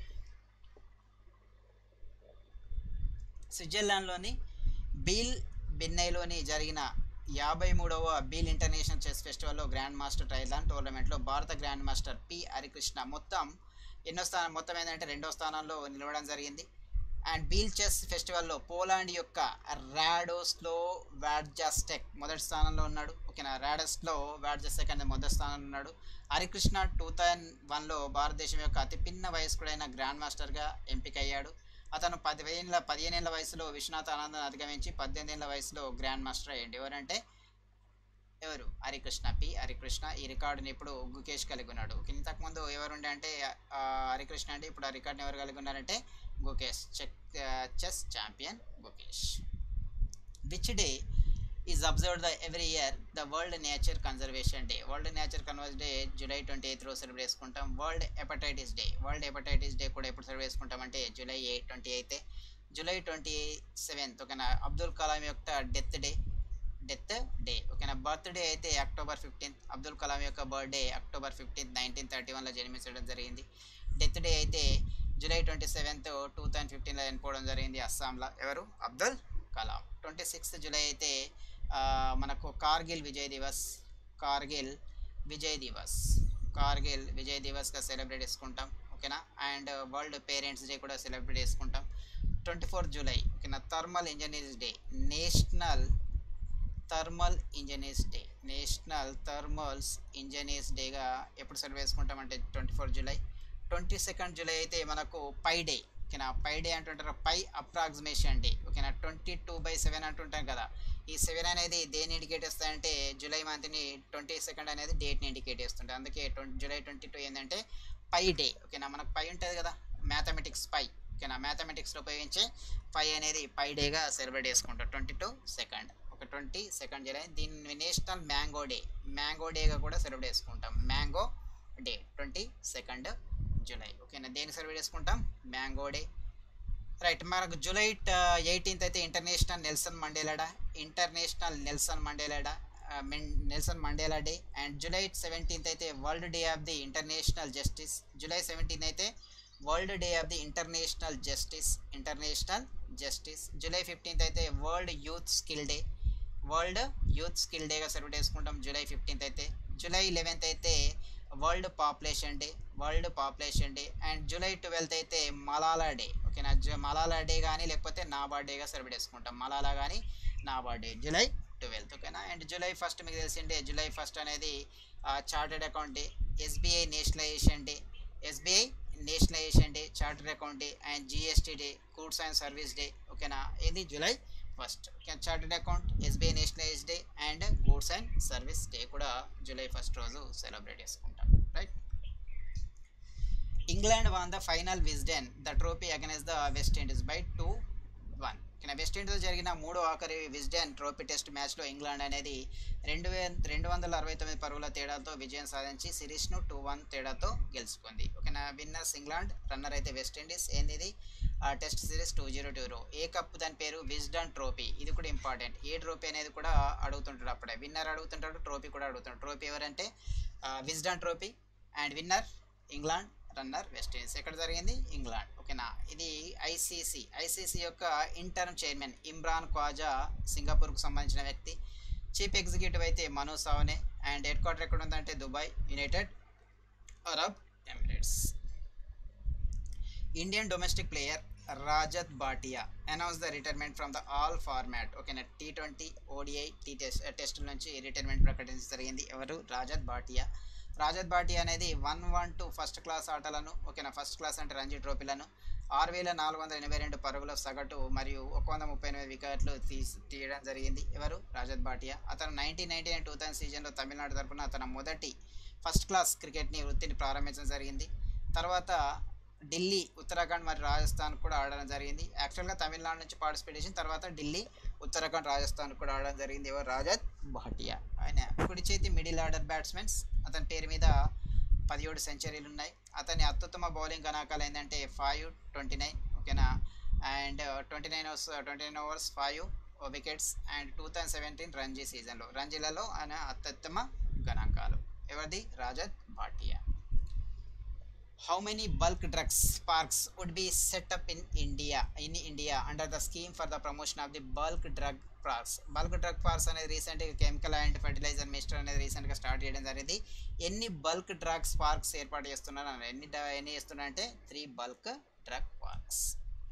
స్విట్జర్లాండ్లోని బీల్ బిన్నైలోని జరిగిన యాభై మూడవ బీల్ ఇంటర్నేషనల్ చెస్ ఫెస్టివల్లో గ్రాండ్ మాస్టర్ ట్రైలాన్ టోర్నమెంట్లో భారత గ్రాండ్ మాస్టర్ పి హరికృష్ణ మొత్తం ఎన్నో స్థానం మొత్తం ఏంటంటే రెండో స్థానంలో నిలవడం జరిగింది అండ్ బీల్ చెస్ ఫెస్టివల్లో పోలాండ్ యొక్క రాడోస్లో వాడ్జాస్టెక్ మొదటి స్థానంలో ఉన్నాడు ఓకేనా రాడోస్లో వాడ్జాస్టెక్ అనే మొదటి స్థానంలో ఉన్నాడు హరికృష్ణ టూ థౌజండ్ వన్లో భారతదేశం యొక్క అతి పిన్న వయస్కుడైన గ్రాండ్ మాస్టర్గా ఎంపికయ్యాడు అతను పదిహేనుల పదిహేనేళ్ల వయసులో విశ్వనాథ్ ఆనంద్ అధిగమించి పద్దెనిమిది ఏళ్ళ వయసులో గ్రాండ్ మాస్టర్ అయ్యండి ఎవరంటే ఎవరు హరికృష్ణ పి హరికృష్ణ ఈ రికార్డుని ఇప్పుడు గుకేష్ కలిగి ఉన్నాడు ఇంతకుముందు ఎవరుండే అంటే ఆ, హరికృష్ణ అంటే ఇప్పుడు ఆ రికార్డుని ఎవరు కలిగి ఉన్నారంటే Gukesh check chess champion Gukesh which day is observed the every year the world nature conservation day world nature converse day July twenty eighth రోజు సెలబ్రేట్ చేసుకుంటాం world hepatitis day world hepatitis day కూడా ఎప్పుడు సెలబ్రేట్ చేసుకుంటాం అంటే జూలై ఎయిట్ ట్వంటీ అయితే July twenty seventh ఓకేనా అబ్దుల్ కలాం యొక్క death day death day ఓకేనా బర్త్డే అయితే అక్టోబర్ ఫిఫ్టీన్త్ అబ్దుల్ కలాం యొక్క birthday October fifteenth nineteen thirty వన్లో జన్మించడం జరిగింది డెత్ డే అయితే July twenty seventh two thousand ఫిఫ్టీన్లో చనిపోవడం జరిగింది అస్సాంలో ఎవరు Abdul Kalam twenty sixth July అయితే ఆ, మనకు కార్గిల్ విజయ్ దివస్ కార్గిల్ విజయ్ దివస్ కార్గిల్ విజయ్ దివస్గా సెలబ్రేట్ చేసుకుంటాం ఓకేనా అండ్ వరల్డ్ పేరెంట్స్ డే కూడా సెలబ్రేట్ చేసుకుంటాం ట్వంటీ ఫోర్త్ జూలై ఓకేనా thermal engineers day national thermal engineers day national thermals engineers డేగా ఎప్పుడు సెలబ్రేట్ చేసుకుంటామంటే twenty four July twenty second July అయితే మనకు పై డే ఓకేనా పై డే అంటుంటారు పై అప్రాక్సిమేషన్ డే ఓకేనా ట్వంటీ టూ బై సెవెన్ అంటుంటాం కదా ఈ సెవెన్ అనేది దేని ఇండికేట్ చేస్తాయంటే జూలై మంత్ని ట్వంటీ సెకండ్ అనేది డేట్ని ఇండికేట్ చేస్తుంటుంది అందుకే ట్వంటీ జూలై ట్వంటీ టూ ఏంటంటే పై డే ఓకేనా మనకు పై ఉంటుంది కదా మ్యాథమెటిక్స్ పై ఓకేనా మ్యాథమెటిక్స్లో ఉపయోగించే పై అనేది పై డేగా సెలబ్రేట్ చేసుకుంటాం ట్వంటీ టూ సెకండ్ ఒక ట్వంటీ సెకండ్ జూలై దీన్ని నేషనల్ మ్యాంగో డే మ్యాంగో డేగా కూడా సెలబ్రేట్ చేసుకుంటాం mango day twenty second July ఓకేనా దేనికి సెలబ్రేట్ చేసుకుంటాం మ్యాంగో డే రైట్ మనకు జూలై ఎయిటీన్త్ అయితే international Nelson Mandela day international Nelson Mandela day Nelson Mandela day and July seventeenth అయితే world day of the international justice July seventeenth అయితే world day of the international justice international justice July fifteenth అయితే world youth skill day world youth skill డేగా celebrate చేసుకుంటాం July fifteenth అయితే July eleventh అయితే world population day world population day and July twelfth అయితే Malala day ఓకేనా జు Malala day కానీ లేకపోతే నా బర్త్డేగా సెలబ్రేట్ చేసుకుంటాం మలాలా కానీ నా బర్త్డే జూలై ట్వెల్త్ ఓకేనా అండ్ జూలై ఫస్ట్ మీకు తెలిసిండే జూలై ఫస్ట్ అనేది chartered account day SBI nationalisation day SBI nationalisation day chartered account day and GST day goods and service day ఓకేనా ఇది July first chartered account SBI nationalise day and goods and service day కూడా July first రోజు celebrate చేసుకుంటాం right England won the final Wisden the trophy against the West Indies by two one ఓకేనా West Indies జరిగిన మూడో ఆఖరి Wisden trophy test మ్యాచ్లో England అనేది రెండు వే రెండు వందల అరవై తొమ్మిది పరుగుల తేడాతో విజయం సాధించి సిరీస్ను టూ వన్ తేడాతో గెలుచుకుంది ఓకేనా విన్నర్స్ ఇంగ్లాండ్ రన్నర్ అయితే వెస్ట్ ఇండీస్ ఏంది ఇది test series two zero two zero ఏ కప్ దాని పేరు విజ్డన్ ట్రోఫీ ఇది కూడా ఇంపార్టెంట్ ఏ ట్రోఫీ అనేది కూడా అడుగుతుంటాడు అప్పుడే విన్నర్ అడుగుతుంటాడు ట్రోఫీ కూడా అడుగుతుంటాడు ట్రోఫీ ఎవరంటే Wisden trophy and winner England runner West Indies ఎక్కడ జరిగింది ఇంగ్లాండ్ ఓకేనా ఇది ఐసీసీ ఐసీసీ యొక్క ఇంటర్మ్ చైర్మన్ ఇమ్రాన్ క్వాజా సింగపూర్కు సంబంధించిన వ్యక్తి చీఫ్ ఎగ్జిక్యూటివ్ అయితే Manu Sawhney and head quarter ఎక్కడ ఉందంటే Dubai United Arab Emirates Indian domestic player Rajat Bhatia announce the retirement from the all format ఓకేనా T twenty ODI T test test నుంచి రిటైర్మెంట్ ప్రకటించడం జరిగింది ఎవరు రాజత్ బాటియా రాజత్ బాటియా అనేది one one two first class ఆటలను ఓకేనా ఫస్ట్ క్లాస్ అంటే రంజీ ట్రోఫీలను ఆరు వేల నాలుగు వందల ఎనభై రెండు పరుగుల సగటు మరియు ఒక వంద ముప్పై ఎనిమిది వికెట్లు తీసి తీయడం జరిగింది ఎవరు రాజత్ బాటియా అతను nineteen ninety nine two thousand సీజన్లో తమిళనాడు తరపున తన మొదటి ఫస్ట్ క్లాస్ క్రికెట్ని వృత్తిని ప్రారంభించడం జరిగింది తర్వాత ఢిల్లీ ఉత్తరాఖండ్ మరియు రాజస్థాన్ కూడా ఆడడం జరిగింది యాక్చువల్గా తమిళనాడు నుంచి పార్టిసిపేట్ చేసిన తర్వాత ఢిల్లీ ఉత్తరాఖండ్ రాజస్థాన్ కూడా ఆడడం జరిగింది ఎవరు రాజత్ భాటియా ఆయన కుడి చేతి మిడిల్ ఆర్డర్ బ్యాట్స్మెన్స్ అతని పేరు మీద పదిహేడు సెంచరీలు ఉన్నాయి అతని అత్యుత్తమ బౌలింగ్ గణాంకాలు ఏంటంటే ఫైవ్ ట్వంటీ నైన్ ఓకేనా and twenty nine overs twenty nine overs five wickets and two thousand seventeen Ranji సీజన్లో రంజీలలో ఆయన అత్యుత్తమ గణాంకాలు ఎవరిది Rajat Bhatia how many bulk drugs parks would be set up in India in India under the scheme for the promotion of the bulk drug parks bulk drug parks అనేది రీసెంట్గా chemical and fertiliser minister అనేది రీసెంట్గా start చేయడం జరిగింది ఎన్ని bulk drugs parks ఏర్పాటు చేస్తున్నారు అని ఎన్ని డ- ఎన్ని చేస్తున్నారంటే three bulk drug parks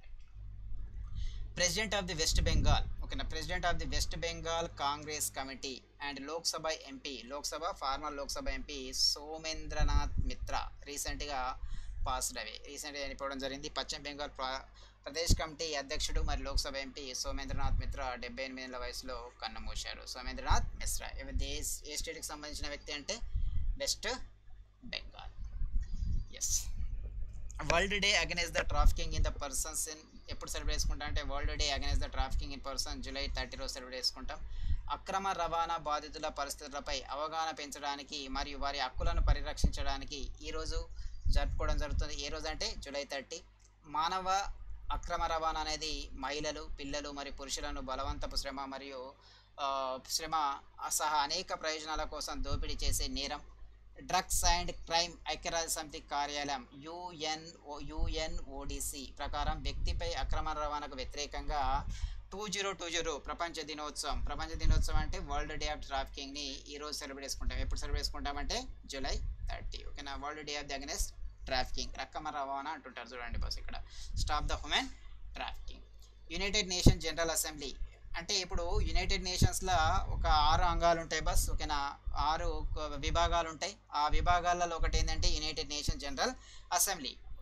president of the West Bengal ఓకేనా president of the West Bengal Congress committee and Lok Sabha MP Lok Sabha former Lok Sabha MP Somendranath Mitra రీసెంట్గా పాస్డ్ అవే రీసెంట్గా చనిపోవడం జరిగింది పశ్చిమ బెంగాల్ ప్ర- ప్రదేశ్ కమిటీ అధ్యక్షుడు మరియు లోక్సభ ఎంపీ సోమేంద్రనాథ్ మిత్రా డెబ్బై ఎనిమిదేళ్ల వయసులో కన్నుమూశారు సోమేంద్రనాథ్ మిశ్రా ఇవి దేశ్ ఏ స్టేట్కి సంబంధించిన వ్యక్తి అంటే West Bengal is world day against the trafficking in the persons in ఎప్పుడు సెలబ్రేట్ చేసుకుంటాం అంటే world day against the trafficking in person July thirty రోజు సెలబ్రేట్ చేసుకుంటాం అక్రమ రవాణా బాధితుల పరిస్థితులపై అవగాహన పెంచడానికి మరియు వారి హక్కులను పరిరక్షించడానికి ఈరోజు జరుపుకోవడం జరుగుతుంది ఏ రోజు అంటే జూలై థర్టీ మానవ అక్రమ రవాణా అనేది మహిళలు పిల్లలు మరియు పురుషులను బలవంతపు శ్రమ మరియు ఆ, శ్రమ సహా అనేక ప్రయోజనాల కోసం దోపిడీ చేసే నేరం డ్రగ్స్ అండ్ క్రైమ్ ఐక్యరాజ్య సమితి కార్యాలయం యుఎన్ఓ యుఎన్ఓడిసి ప్రకారం వ్యక్తిపై అక్రమ రవాణాకు వ్యతిరేకంగా టూ జీరో టూ జీరో ప్రపంచ దినోత్సవం ప్రపంచ దినోత్సవం అంటే వరల్డ్ డే ఆఫ్ ట్రాఫికింగ్ని ఈ రోజు సెలబ్రేట్ చేసుకుంటాం ఎప్పుడు సెలబ్రేట్ చేసుకుంటామంటే జూలై థర్టీ ఓకేనా world day of the against trafficking రక్కమ రవాణా అంటుంటారు చూడండి బస్ ఇక్కడ stop the human trafficking United Nation General Assembly అంటే ఇప్పుడు యునైటెడ్ నేషన్స్లో ఒక ఆరు అంగాలు ఉంటాయి బస్ ఓకేనా ఆరు క- విభాగాలు ఉంటాయి ఆ విభాగాలలో ఒకటి ఏంటంటే యునైటెడ్ నేషన్ జనరల్ అసెంబ్లీ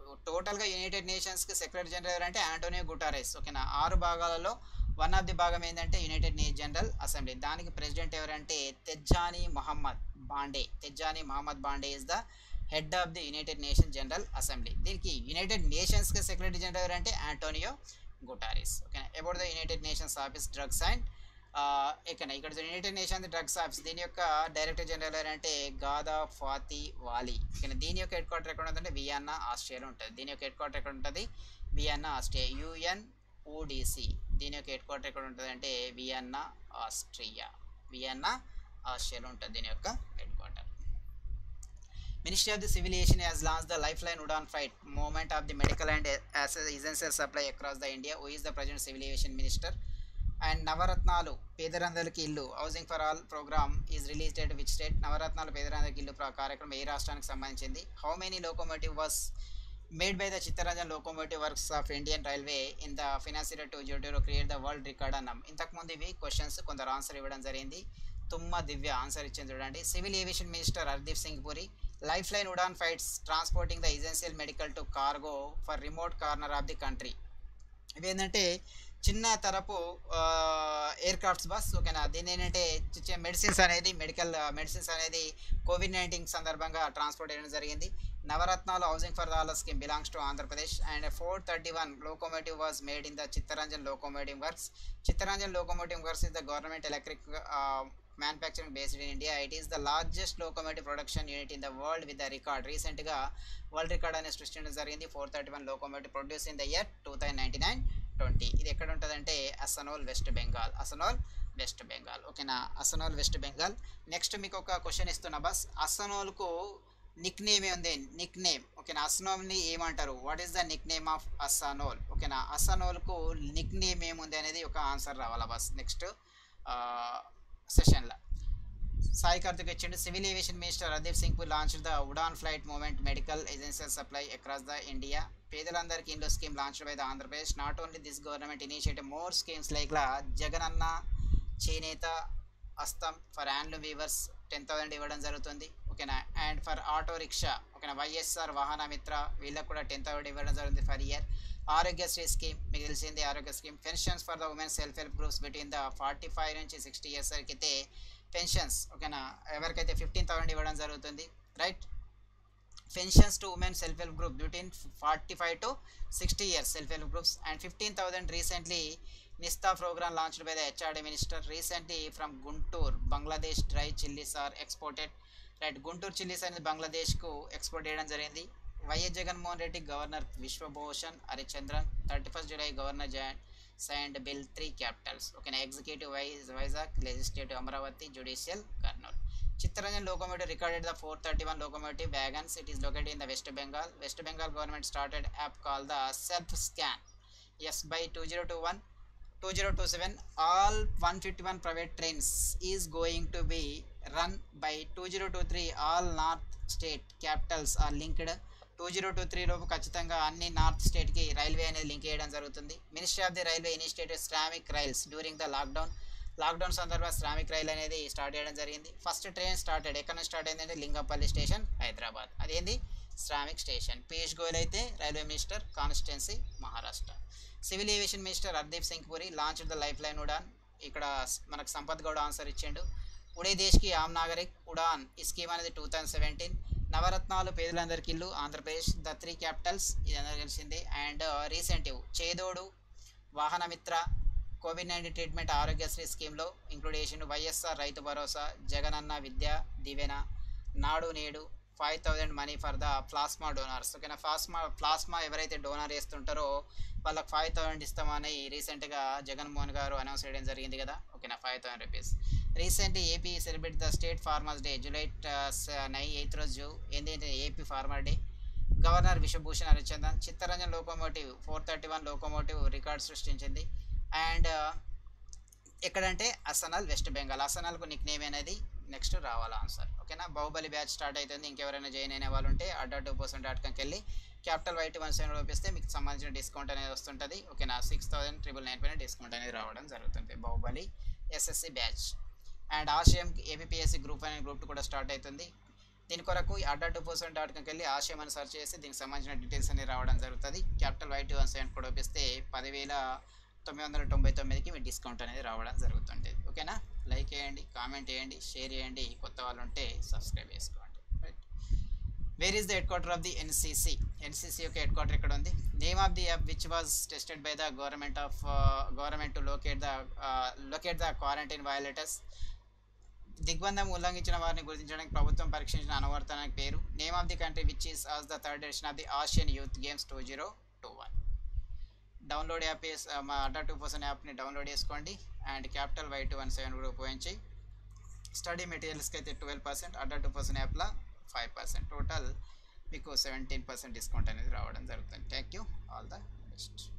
టోటల్గా యునైటెడ్ నేషన్స్కి సెక్రటరీ జనరల్ ఎవరంటే ఆంటోనియో గుటారెస్ ఓకేనా ఆరు భాగాలలో వన్ ఆఫ్ ది భాగం ఏంటంటే యునైటెడ్ నే జనరల్ అసెంబ్లీ దానికి ప్రెసిడెంట్ ఎవరంటే Tijjani Muhammad Bande Tijjani Muhammad Bande is the head of the United Nation General Assembly దీనికి యునైటెడ్ నేషన్స్కి సెక్రటరీ జనరల్ ఎవరంటే ఆంటోనియో గుటారిస్ ఓకేనా about the United Nations office drugs and ఇక్కడ ఇక్కడ United nation drugs office దీని యొక్క director general ఎవరంటే గాదా ఫాతి వాలి ఓకేనా దీని యొక్క హెడ్ క్వార్టర్ ఎక్కడ ఉంటుందంటే వియన్నా ఆస్ట్రేలియా ఉంటుంది దీని యొక్క హెడ్ క్వార్టర్ ఎక్కడ ఉంటుంది వియన్నా ఆస్ట్రియా యుఎన్ ఓడిసి దీని యొక్క హెడ్ క్వార్టర్ ఎక్కడ ఉంటుంది అంటే వియన్నా ఆస్ట్రియా వియన్నా ఆస్ట్రేలియా ఉంటుంది దీని యొక్క head headquarter Ministry of the Civil Aviation has launched the Lifeline Udan Flight movement of the medical and essential supply across the India. Who is the present Civil Aviation Minister? And Navaratnalu పేదరందరికి ఇల్లు housing for all programme is released at which state Navaratnalu పేదరందరికి ఇల్లు ప్ర- కార్యక్రమం ఏ రాష్ట్రానికి సంబంధించింది how many locomotive was made by the Chittaranjan locomotive works of Indian railway in the financial two zero create the world record అన్నాం ఇంతకుముందు ఇవి క్వశ్చన్స్ కొందరు ఆన్సర్ ఇవ్వడం జరిగింది తుమ్మ దివ్య ఆన్సర్ ఇచ్చింది చూడండి civil aviation minister Hardeep Singh Puri lifeline Udan flights transporting the essential medical to cargo for remote corner of the country ఇవి ఏంటంటే చిన్న తరపు ఎయిర్ క్రాఫ్ట్స్ బస్ ఓకేనా దీని ఏంటంటే మెడిసిన్స్ అనేది మెడికల్ మెడిసిన్స్ అనేది కోవిడ్ నైన్టీన్ సందర్భంగా ట్రాన్స్పోర్ట్ చేయడం జరిగింది Navaratnalu housing for the scheme belongs to Andhra Pradesh and four thirty one locomotive was made in the Chittaranjan locomotive works Chittaranjan locomotive works is the government electric manufacturing based in India it is the largest locomotive production unit in the world with the record రీసెంట్గా world record అనేది సృష్టించడం జరిగింది four thirty one locomotive produce in the year two thousand ninety nine twenty ఇది ఎక్కడ ఉంటుందంటే అసనోల్ వెస్ట్ బెంగాల్ అసనోల్ వెస్ట్ బెంగాల్ ఓకేనా Asansol West Bengal next మీకు ఒక క్వశ్చన్ ఇస్తున్నా బస్ అసనోల్కు నిక్ నేమ్ ఉంది నిక్ నేమ్ ఓకేనా అసనోల్ని ఏమంటారు what is the nickname of Asansol ఓకేనా అసనోల్కు నిక్ నేమ్ ఏముంది అనేది ఒక ఆన్సర్ రావాలా బస్ నెక్స్ట్ సెషన్లో సాయి కార్తిక్ ఇచ్చిండు civil aviation minister Hardeep Singh Puri launch the Udan flight movement medical essential supply across the India పేదలందరికీ ఇంట్లో scheme launch by the Andhra Pradesh not only this government initiative more schemes like లా జగనన్న చేనేత అస్తం for handloom weavers ten thousand ఇవ్వడం జరుగుతుంది ఓకేనా అండ్ ఫర్ ఆటో రిక్షా ఓకేనా వైఎస్ఆర్ వాహన మిత్ర వీళ్ళకి కూడా టెన్ థౌసండ్ ఇవ్వడం జరుగుతుంది ఫర్ ఇయర్ ఆరోగ్యశ్రీ స్కీమ్ మీకు తెలిసింది Arogya scheme pensions for the women self help groups between the forty five నుంచి సిక్స్టీ ఇయర్స్ వరకు అయితే పెన్షన్స్ ఓకేనా ఎవరికైతే ఫిఫ్టీన్ థౌసండ్ ఇవ్వడం జరుగుతుంది right pensions to women self help group between forty five to sixty years self help groups and fifteen thousand recently NISHTHA programme launched by the HRD minister recently from Guntur Bangladesh dry chillies are exported right Guntur chillies అనేది బంగ్లాదేశ్కు export చేయడం జరిగింది YS Jaganmohan Reddy governor Vishwabhushan Harichandan thirty first July governor joint signed bill three capitals ఓకేనా executive wise Vizag legislative Amaravati judicial Kurnool Chittaranjan locomotive recorded the four thirty one locomotive wagons it is located in the West Bengal West Bengal government started app call the self scan yes by two zero two one two zero two seven all one fifty one private trains is going to be run by two zero two three all north state capitals are linked two zero two three లోపు ఖచ్చితంగా అన్ని north స్టేట్కి railway అనేది link చేయడం జరుగుతుంది ministry of the railway initiative Shramik rails during the lockdown lockdown సందర్భంగా Shramik rail అనేది start చేయడం జరిగింది ఫస్ట్ ట్రైన్ స్టార్టెడ్ ఎక్కడ నుంచి స్టార్ట్ అయిందంటే లింగంపల్లి స్టేషన్ హైదరాబాద్ అదేంది శ్రామిక్ స్టేషన్ పీయూష్ గోయల్ అయితే railway minister constituency Maharashtra civil aviation minister Hardeep Singh Puri launch the lifeline Udan ఇక్కడ మనకు సంపత్ గౌడ్ ఆన్సర్ ఇచ్చిండు ఉడే దేశ్కి ఆమ్ నాగరిక్ ఉడాన్ ఈ స్కీమ్ అనేది టూ థౌజండ్ సెవెంటీన్ నవరత్నాలు పేదలందరికీ ఇల్లు ఆంధ్రప్రదేశ్ ద త్రీ క్యాపిటల్స్ ఇది అందరికీ తెలిసిందే అండ్ రీసెంటివ్ Chedodu Vahanamitra COVID nineteen treatment Aarogyasri స్కీమ్లో ఇంక్లూడ్ చేసిండు వైఎస్ఆర్ రైతు భరోసా జగనన్న విద్య Deevena Nadu Nedu five thousand money for the plasma donors ఓకేనా ప్లాస్మా ప్లాస్మా ఎవరైతే డోనర్ చేస్తుంటారో వాళ్ళకి ఫైవ్ థౌసండ్ ఇస్తామని రీసెంట్గా జగన్మోహన్ గారు అనౌన్స్ చేయడం జరిగింది కదా ఓకేనా five thousand rupees recent AP celebrate the state farmers day July నై ఎయిత్ రోజు ఏంటంటే AP farmer day governor Vishwabhushan Harichandan Chittaranjan locomotive four thirty one locomotive record సృష్టించింది అండ్ ఎక్కడంటే అసనల్ వెస్ట్ బెంగాల్ అసనల్కు నిక్ నేమ్ అనేది నెక్స్ట్ రావాలి ఆన్సర్ ఓకేనా బాహుబలి బ్యాచ్ స్టార్ట్ అవుతుంది ఇంకెవరైనా జాయిన్ అయిన వాళ్ళు ఉంటే అడ్డా టూ పర్సెంట్ డాట్ కామ్కి వెళ్ళి క్యాపిటల్ వైట్ వన్ సెవెన్ రూపిస్తే మీకు సంబంధించిన డిస్కౌంట్ అనేది వస్తుంటుంది ఓకేనా సిక్స్ థౌసండ్ ట్రిపుల్ నైన్ పైన డిస్కౌంట్ అనేది రావడం జరుగుతుంది Baahubali SSC batch and Ashayam APSC group అనే గ్రూప్ కూడా స్టార్ట్ అవుతుంది దీని కొరకు అడ్డా టూ పర్సెంట్ డాట్ కామ్కి వెళ్ళి ఆశయం అని సెర్చ్ చేసి దీనికి సంబంధించిన డీటెయిల్స్ అన్ని రావడం జరుగుతుంది capital Y two one seven కూడా ఒప్పిస్తే పదివేల తొమ్మిది వందల తొంభై తొమ్మిదికి మీ డిస్కౌంట్ అనేది రావడం జరుగుతుంది ఓకేనా లైక్ చేయండి కామెంట్ చేయండి షేర్ చేయండి కొత్త వాళ్ళు ఉంటే సబ్స్క్రైబ్ చేసుకోండి right where is the headquarter of the NCC NCC యొక్క హెడ్ క్వార్టర్ ఇక్కడ ఉంది name of the app which was tested by the government of government to locate the locate the quarantine violators దిగ్బంధం ఉల్లంఘించిన వారిని గుర్తించడానికి ప్రభుత్వం పరీక్షించిన అనువర్తనానికి పేరు name of the country which is as the third edition of the Asian youth games two zero two one download app మా Adda two percent యాప్ని డౌన్లోడ్ చేసుకోండి and capital Y two one seven కూడా ఉపయోగించి స్టడీ మెటీరియల్స్కి అయితే twelve percent Adda two percent యాప్లో five percent total మీకు seventeen percent discount అనేది రావడం జరుగుతుంది thank you all the best